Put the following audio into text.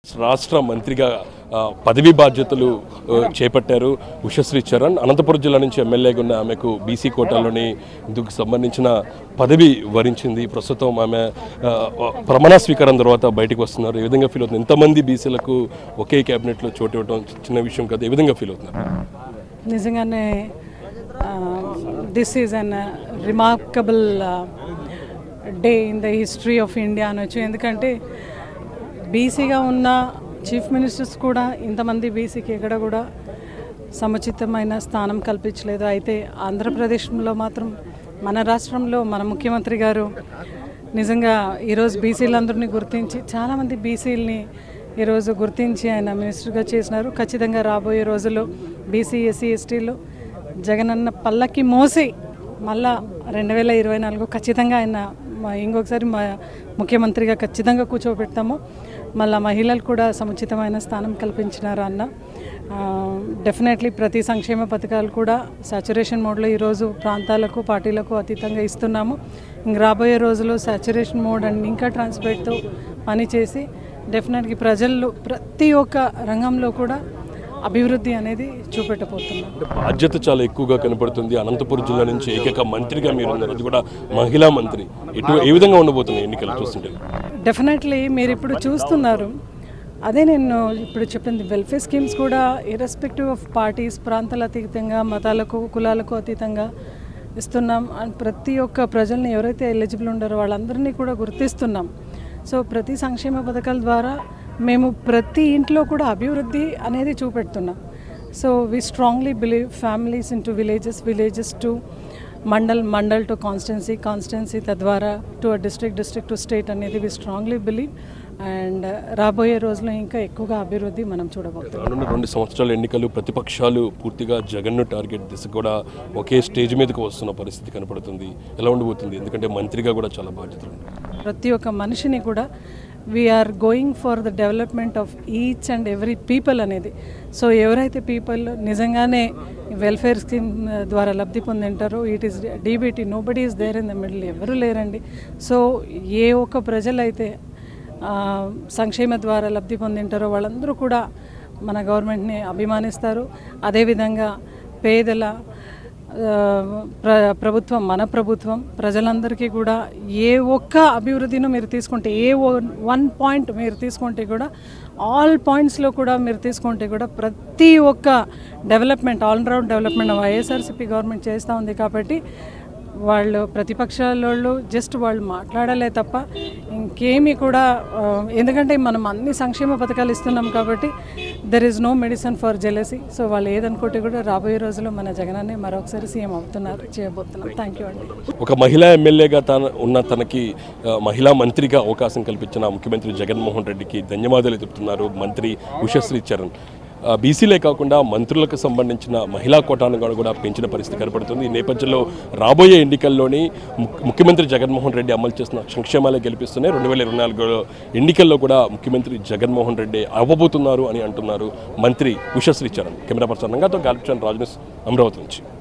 రాష్ట్ర మంత్రిగా ఆ, పదవి బాధ్యతలు ఆ, చేపట్టారు ఉషశ్రీ చరణ్ అనంతపురం జిల్లా నుంచి ఎమ్మెల్యేగా ఉన్న ఆమెకు బీసీ కోటాలోని ఇందుకు సంబంధించిన పదవి వరించింది ప్రస్తుతం ఆమె ఆ, ప్రమాణ స్వీకారం తర్వాత బయటకు వస్తున్నారు ఏ విధంగా ఫీల్ అవుతుంది ఎంతమంది బీసీలకు ఒకే క్యాబినెట్లో చోటు ఇవ్వడం చిన్న విషయం కాదు ఏ విధంగా ఫీల్ అవుతున్నారు నిజంగానే this is an remarkable day in the history of India అనొచ్చు ఎందుకంటే బీసీగా ఉన్న చీఫ్ మినిస్టర్స్ కూడా ఇంతమంది బీసీకి ఎక్కడ కూడా సముచితమైన స్థానం కల్పించలేదు అయితే ఆంధ్రప్రదేశ్లో మాత్రం మన రాష్ట్రంలో మన ముఖ్యమంత్రి గారు నిజంగా ఈరోజు బీసీలందరినీ గుర్తించి చాలామంది బీసీలని ఈరోజు గుర్తించి ఆయన మినిస్టర్గా చేసినారు ఖచ్చితంగా రాబోయే రోజుల్లో బీసీ ఎస్సీ ఎస్టీలు జగనన్న పల్లకి మోసి మళ్ళా రెండు వేల ఇరవై నాలుగు ఖచ్చితంగా ఆయన మా ఇంకొకసారి మా ముఖ్యమంత్రిగా ఖచ్చితంగా కూర్చోబెడతాము మళ్ళీ మహిళలు కూడా సముచితమైన స్థానం కల్పించినారు అన్న డెఫినెట్లీ ప్రతి సంక్షేమ పథకాలు కూడా సాచురేషన్ మోడ్లో ఈరోజు ప్రాంతాలకు పార్టీలకు అతీతంగా ఇస్తున్నాము ఇంక రాబోయే రోజుల్లో సాచురేషన్ మోడ్ అండ్ ఇంకా ట్రాన్స్పేట్తో పనిచేసి డెఫినెట్గా ప్రజల్లో ప్రతి ఒక్క రంగంలో కూడా అభివృద్ధి అనేది చూపెట్టబోతున్నాం అంటే బాధ్యత చాలా ఎక్కువగా కనపడుతుంది అనంతపురం జిల్లా నుంచి ఏకైక మంత్రిగా మీరు ఉన్నారు అది కూడా మహిళా మంత్రి ఎటు ఏ విధంగా ఉండబోతున్నాయి ఎన్నికలు చూస్తుంటే డెఫినెట్లీ మీరు ఇప్పుడు చూస్తున్నారు అదే నేను ఇప్పుడు చెప్పింది వెల్ఫేర్ స్కీమ్స్ కూడా ఇర్రెస్పెక్టివ్ ఆఫ్ పార్టీస్ ప్రాంతాల అతీతంగా మతాలకు కులాలకు అతీతంగా ఇస్తున్నాం అండ్ ప్రతి ఒక్క ప్రజల్ని ఎవరైతే ఎలిజిబుల్ ఉండారో వాళ్ళందరినీ కూడా గుర్తిస్తున్నాం సో ప్రతి సంక్షేమ పథకాల ద్వారా మేము ప్రతి ఇంట్లో కూడా అభివృద్ధి అనేది చూపెడుతున్నాం so we strongly believe families in to villages villages to mandal mandal to constituency constituency తద్వారా to district district to state అనేది వి స్ట్రాంగ్లీ బిలీవ్ అండ్ రాబోయే రోజుల్లో ఇంకా ఎక్కువగా అభివృద్ధి మనం చూడబోతున్నాం రానున్న రెండు సంవత్సరాల ఎన్నికలు ప్రతిపక్షాలు పూర్తిగా జగన్ను టార్గెట్ దిశ కూడా ఒకే స్టేజ్ మీదకి వస్తున్న పరిస్థితి కనపడుతుంది ఎలా ఉండబోతుంది ఎందుకంటే మంత్రిగా కూడా చాలా బాధ్యతలు ఉన్నాయి ప్రతి ఒక్క మనిషిని కూడా we are going for the development of each and every people అనేది సో ఎవరైతే పీపుల్ నిజంగానే వెల్ఫేర్ స్కీమ్ ద్వారా లబ్ధి పొందింటారో it is DBT nobody is there in the middle ఎవరు లేరండి సో ఏ ఒక్క ప్రజలైతే ఆ, సంక్షేమ ద్వారా లబ్ధి పొందింటారో వాళ్ళందరూ కూడా మన గవర్నమెంట్ని అభిమానిస్తారు అదేవిధంగా పేదల ఆ, ప్ర ప్రభుత్వం మన ప్రభుత్వం ప్రజలందరికీ కూడా ఏ ఒక్క అభివృద్ధిని మీరు తీసుకుంటే ఏ వన్ పాయింట్ మీరు తీసుకుంటే కూడా ఆల్ పాయింట్స్లో కూడా మీరు తీసుకుంటే కూడా ప్రతి ఒక్క development all round development YSRCP government చేస్తూ ఉంది కాబట్టి వాళ్ళు ప్రతిపక్షాల వాళ్ళు జస్ట్ వాళ్ళు మాట్లాడలే తప్ప ఇంకేమీ కూడా ఆ, ఎందుకంటే మనం అన్ని సంక్షేమ పథకాలు ఇస్తున్నాం కాబట్టి there is no medicine for jealousy so వాళ్ళు ఏదనుకుంటే కూడా రాబోయే రోజుల్లో మన జగనాన్ని మరొకసారి సీఎం అవుతున్నారు చేయబోతున్నాం థ్యాంక్ యూ అండి ఒక మహిళా ఎమ్మెల్యేగా తన ఉన్న తనకి ఆ, మహిళా మంత్రిగా అవకాశం కల్పించిన ముఖ్యమంత్రి జగన్మోహన్ రెడ్డికి ధన్యవాదాలు చెప్తున్నారు మంత్రి ఉషశ్రీ చరణ్ ఆ, బీసీలే కాకుండా మంత్రులకు సంబంధించిన మహిళా కోటాను కూడా కూడా పెంచిన పరిస్థితి కనపడుతుంది ఈ నేపథ్యంలో రాబోయే ఎన్నికల్లోని ముఖ్య- ముఖ్యమంత్రి జగన్మోహన్ రెడ్డి అమలు చేస్తున్న సంక్షేమాలే గెలిపిస్తున్నాయి రెండు వేల ఇరవై నాలుగు ఎన్నికల్లో కూడా ముఖ్యమంత్రి జగన్మోహన్ రెడ్డి అవ్వబోతున్నారు అని అంటున్నారు మంత్రి ఉషశ్రీ చరణ్ కెమెరా పర్సన్ రంగాతో గాలిచంద్ రాజు అమరావతి నుంచి